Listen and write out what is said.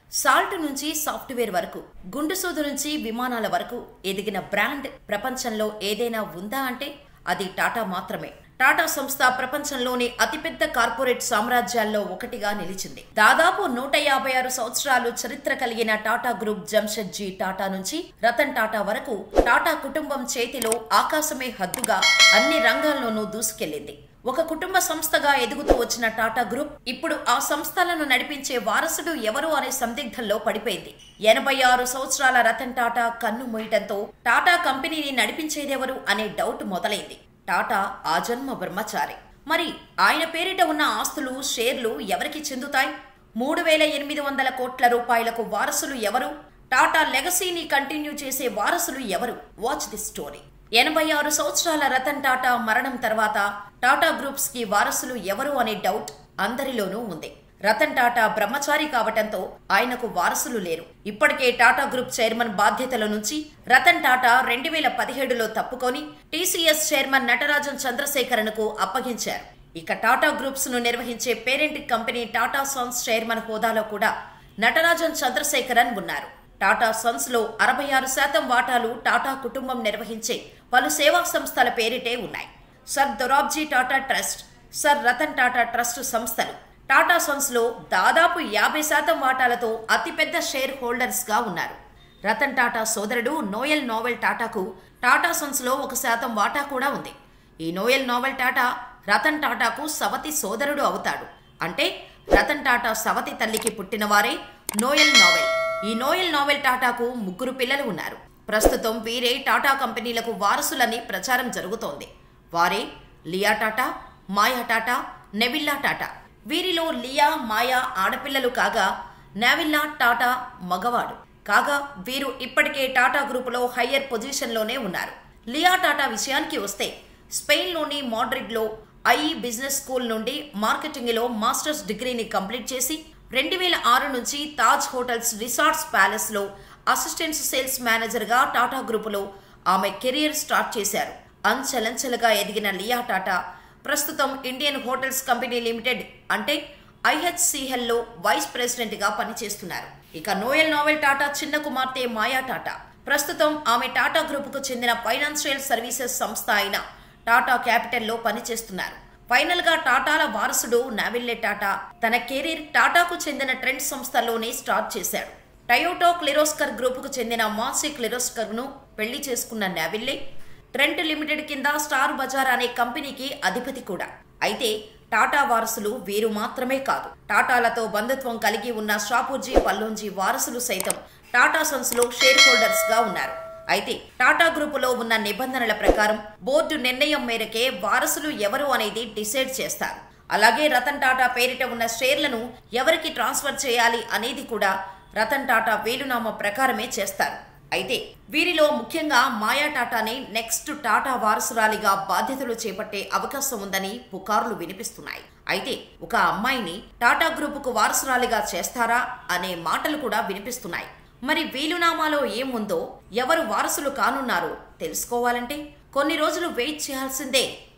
salt నుంచి software వరకు గుండుసూదు నుంచి విమానాల వరకు ఎదిగిన బ్రాండ్ ప్రపంచంలో ఏదైనా ఉందా అంటే అది టాటా మాత్రమే టాటా సంస్థ ప్రపంచంలోని అతిపెద్ద కార్పొరేట్ సామ్రాజ్యాల్లో ఒకటిగా నిలిచింది దాదాపు నూట యాభై ఆరు సంవత్సరాలు చరిత్ర కలిగిన టాటా గ్రూప్ జంషెడ్జీ టాటా నుంచి రతన్ టాటా వరకు టాటా కుటుంబం చేతిలో ఆకాశమే హద్దుగా అన్ని రంగాల్లోనూ దూసుకెళ్లింది ఒక కుటుంబ సంస్థగా ఎదుగుతూ వచ్చిన టాటా గ్రూప్ ఇప్పుడు ఆ సంస్థలను నడిపించే వారసుడు ఎవరు అనే సందిగ్ధంలో పడిపోయింది ఎనభై ఆరు సంవత్సరాల రతన్ టాటా కన్ను మూయటంతో టాటా కంపెనీని నడిపించేదెవరు అనే డౌట్ మొదలైంది టాటా ఆజన్మ బ్రహ్మచారి మరి ఆయన పేరిట ఉన్న ఆస్తులు షేర్లు ఎవరికి చెందుతాయి మూడు వేల ఎనిమిది వందల కోట్ల రూపాయలకు వారసులు ఎవరు టాటా లెగసీని కంటిన్యూ చేసే వారసులు ఎవరు వాచ్ ది స్టోరీ ఎనభై ఆరు సంవత్సరాల రతన్ టాటా మరణం తర్వాత టాటా గ్రూప్స్ కి వారసులు ఎవరు అనే డౌట్ అందరిలోనూ ఉంది రతన్ టాటా బ్రహ్మచారి కావటంతో ఆయనకు వారసులు లేరు ఇప్పటికే టాటా గ్రూప్ చైర్మన్ బాధ్యతల నుంచి రతన్ టాటా రెండు వేల పదిహేడులో తప్పుకొని టీసీఎస్ చైర్మన్ నటరాజన్ చంద్రశేఖరన్కు అప్పగించారు ఇక టాటా గ్రూప్స్ ను నిర్వహించే parent company Tata Sons chairman హోదాలో కూడా నటరాజన్ చంద్రశేఖరన్ ఉన్నారు టాటా సన్స్ లో అరవై ఆరు శాతం వాటాలు టాటా కుటుంబం నిర్వహించే పలు సేవా సంస్థల పేరిటే ఉన్నాయి Sir Dorabji Tata Trust Sir Ratan Tata Trust సంస్థలు టాటా సన్స్ లో దాదాపు యాభై శాతం వాటాలతో అతిపెద్ద షేర్ హోల్డర్స్ గా ఉన్నారు రతన్ టాటా సోదరుడు నోయల్ నోవెల్ టాటాకు టాటా సన్స్ లో ఒక శాతం వాటా కూడా ఉంది ఈ నోయల్ నోవెల్ టాటా రతన్ టాటాకు సవతి సోదరుడు అవుతాడు అంటే రతన్ టాటా సవతి తల్లికి పుట్టినవారే నోయల్ నోవెల్ ఈ నోయల్ నోవెల్ టాటాకు ముగ్గురు పిల్లలు ఉన్నారు ప్రస్తుతం వీరే టాటా కంపెనీలకు వారసులని ప్రచారం జరుగుతోంది వారే లియా టాటా మాయా టాటా నెవిల్లా టాటా వీరిలో లియా మాయా ఆడపిల్లలు కాగా నావిల్లా టాటా మగవాడు కాగా వీరు ఇప్పటికే టాటా గ్రూపులో హయ్యర్ పొజిషన్లోనే ఉన్నారు లియా టాటా విషయానికి వస్తే స్పెయిన్లోని మాడ్రిడ్లో ఐఈ బిజినెస్ స్కూల్ నుండి మార్కెటింగ్లో మాస్టర్స్ డిగ్రీని కంప్లీట్ చేసి రెండు వేల ఆరు నుంచి తాజ్ హోటల్స్ రిసార్ట్స్ ప్యాలెస్లో అసిస్టెంట్ సేల్స్ మేనేజర్గా టాటా గ్రూపులో ఆమె కెరియర్ స్టార్ట్ చేశారు అంచెలంచెలుగా ఎదిగిన లియా టాటా ప్రస్తుతం ఇండియన్ హోటల్స్ కంపెనీ లిమిటెడ్ అంటే ఐహెచ్సిఎల్లో వైస్ ప్రెసిడెంట్గా పనిచేస్తున్నారు ఇక నోయల్ నోవెల్ టాటా చిన్న కుమార్తె మాయా టాటా ప్రస్తుతం ఆమె టాటా గ్రూపుకు చెందిన ఫైనాన్షియల్ సర్వీసెస్ సంస్థ అయిన టాటా క్యాపిటల్లో పనిచేస్తున్నారు ఫైనల్ గా టాటాల వారసుడు నావిల్లే టాటా తన కెరీర్ టాటాకు చెందిన ట్రెండ్ సంస్థలోనే స్టార్ట్ చేశాడు టయోటో క్లిరోస్కర్ గ్రూపుకు చెందిన మాన్సీ క్లిరోస్కర్ ను పెళ్లి చేసుకున్న నావిల్లే ట్రెంట్ లిమిటెడ్ కింద స్టార్ బజార్ అనే కంపెనీకి అధిపతి కూడా అయితే టాటా వారసులు వీరు మాత్రమే కాదు టాటాలతో బంధుత్వం కలిగి ఉన్న షాపూర్జీ పల్లోంజీ వారసులు సైతం టాటా సన్స్ లో షేర్ హోల్డర్స్ గా ఉన్నారు అయితే టాటా గ్రూపులో ఉన్న నిబంధనల ప్రకారం బోర్డు నిర్ణయం మేరకే వారసులు ఎవరు అనేది డిసైడ్ చేస్తారు అలాగే రతన్ టాటా పేరిట ఉన్న షేర్లను ఎవరికి ట్రాన్స్ఫర్ చేయాలి అనేది కూడా రతన్ టాటా వేలునామా ప్రకారమే చేస్తారు అయితే వీరిలో ముఖ్యంగా మాయా టాటానే నెక్స్ట్ టాటా వారసురాలిగా బాధ్యతలు చేపట్టే అవకాశం ఉందని పుకార్లు వినిపిస్తున్నాయి అయితే ఒక అమ్మాయిని టాటా గ్రూపుకు వారసురాలిగా చేస్తారా అనే మాటలు కూడా వినిపిస్తున్నాయి మరి వీలునామాలో ఏముందో ఎవరు వారసులు కానున్నారో తెలుసుకోవాలంటే కొన్ని రోజులు వెయిట్ చేయాల్సిందే